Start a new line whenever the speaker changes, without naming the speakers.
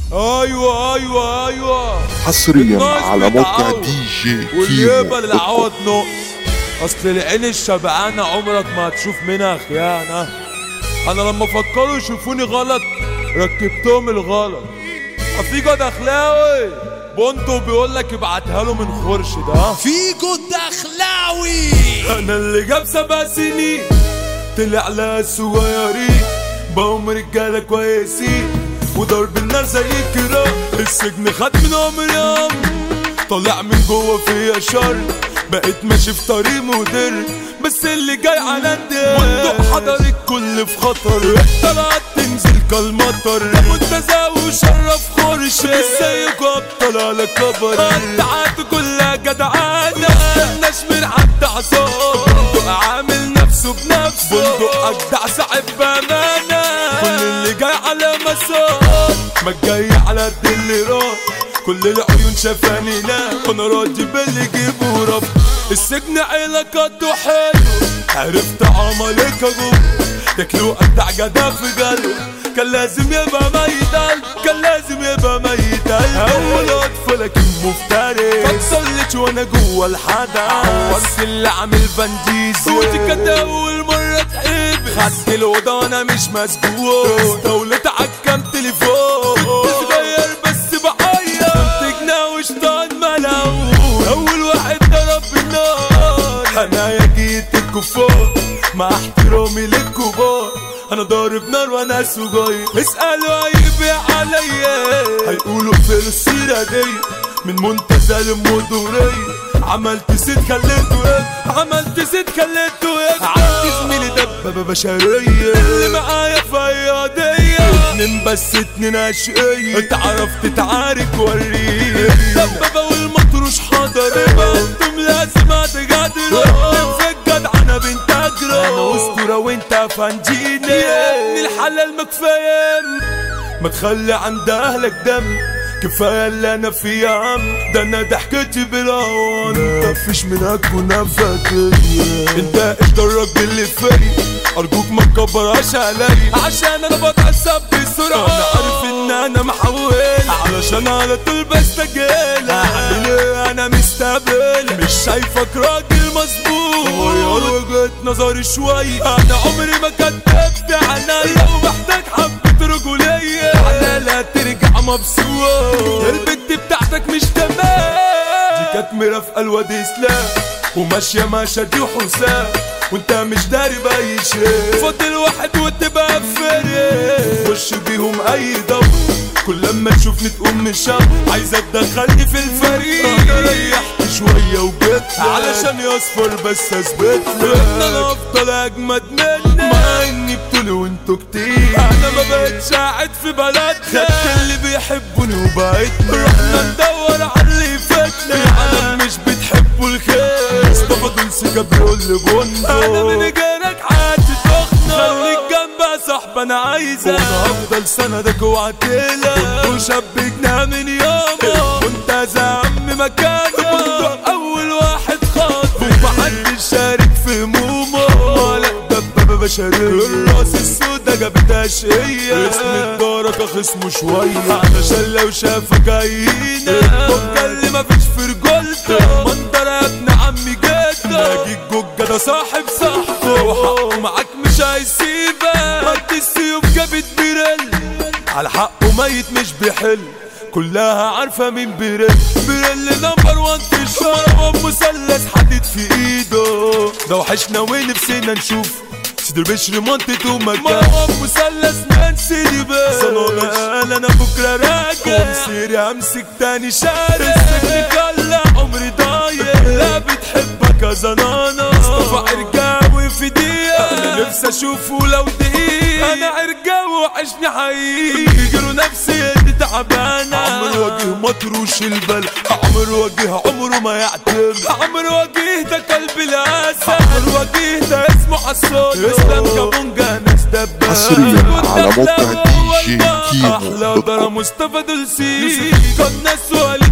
ايوه ايوه ايوه
حصريا
الناس
على موقع
بتعوق.
دي جي
واللي
كيمو
يقبل العوض نق اصل العين الشبعانة عمرك ما هتشوف منها خيانة انا لما فكروا يشوفوني غلط ركبتهم الغلط افيجو دخلاوي بونتو بيقول لك ابعتها له من خورشيد ها
فيجو الدخلاوي
انا اللي جاب سبع سنين طلع لها الصغيرين بقوم رجاله كويسين وضرب النار زي الكرام السجن خد منهم اليوم طالع من جوه فيا شر بقيت ماشي في طريق مدر بس اللي جاي على الدار بندق حضر الكل في خطر طلعت تنزل كالمطر منتزه وشرف خرش ازيك ابطل على كبر قطعات كلها جدعانة مستناش من حد عصام بندق عامل نفسه بنفسه بندق اجدع صاحب بامانة كل اللي جاي على مسار ما جاي على قد اللي راح كل العيون شافاني لا وانا راضي باللي جيبه رب السجن علاقاته حلو عرفت عملك ابو تاكلوا اجدع جدع في قلبه كان لازم يبقى ميت قلب كان لازم يبقى ميت قلب اول اطفال لكن مفترس ما تصليتش وانا جوه الحدث بس اللي عامل بنديز صوتي كانت اول مره تحب خدت الاوضه وانا مش مسجون استولت عالكام تليفون كنت صغير بس بعيط كنت جناه وشطان ملعون اول واحد ضرب بالنار انا يا جيت الكفار مع احترامي للكبار انا ضارب نار وانا سجاير اسألوا هيبيع عليا هيقولوا في السيرة دي من منتزه لمدورية عملت ست خليته ايه عملت ست خليته ايه عندي زميلي دبابة بشرية اللي معايا في ايادية اتنين بس اتنين اشقية اتعرف تتعارك وريني دبابة والمطروش حضر انتم لازم هتجادلوا في الجدع انا بنت اجرى انا اسطورة وانت فانجيني يا ابن الحلال مكفاية ما تخلي عند اهلك دم كفايه اللي انا فيه يا عم ده انا ضحكتي بالهوا انت فيش منك ونفك انت ايش درك باللي فيا ارجوك ما تكبرهاش عليا عشان انا بتعصب بسرعه انا عارف ان انا محول علشان على طول بستجيل اعمل ايه انا مستقبل مش شايفك راجل مظبوط غير وجهة نظري شوية انا عمري ما كدبت عليا ومحتاج حبة رجولية على لا ترجع مبسوط البنت بتاعتك مش تمام دي كانت مرافقة الواد اسلام وماشية مع شادي وحسام وانت مش داري باي شيء فاضل واحد وتبقى فريق خش بيهم اي دور كل لما تشوفني تقوم من الشام عايزة تدخلني في الفريق انا ريحت شوية وجيت علشان يصفر بس اثبت ان انا افضل اجمد منك مع اني بطولي وانتوا كتير انا ما بقتش قاعد في بلدنا خدت اللي بيحبوني وبعتنا رحنا ندور على اللي يفاتنا العالم مش بتحبوا الخير مصطفى دولسي بيقول لي بوندو انا من غيرك حياتي تخنق خليك جنبي يا صاحبي انا عايزك وانا هفضل سندك وعتلك كنتوا شبكنا من يومه كنت يا عم مكانك كنت اول واحد خاطر ومحدش شارك في همومه لا دبابة بشرية الراس السودا جابتها شقية اسم الدارك خصمه شوية علشان لو شافك هيهينا الجوجة اللي مفيش في رجولته منظر يا ابن عمي جدا ناجي الجوجة ده صاحب صاحبه وحقه معاك مش هيسيبك مد السيوف جابت بيرل على حقه ميت مش بيحل كلها عارفة مين بيرل بيرل نمبر وان في الشارع مثلث حديد في ايده ده وحشنا ونفسنا نشوف سيدر بشر منطقته مكان مروان مثلث نانسي دي بس قال انا بكره راجع ومسيري امسك تاني شارع السجن كلا عمري ضايع لا بتحبك يا زنانة مصطفى عرجاوي في دقيقة انا نفسي اشوفه لو دقيقة انا عرجاوي وحشني حقيقي يجروا نفسيتي تعبانة عمر وجه مطروش البلد عمر وجه عمره ما يعتمد عمر وجه ده قلب الاسد عمر وجه ده اسمه حسون اسلام كابونجا ناس دبابة
حصرياً على موقع دي جي كيمو
احلى
دوت
ضرب
كوم.
مصطفى دلسي كان ناس سؤال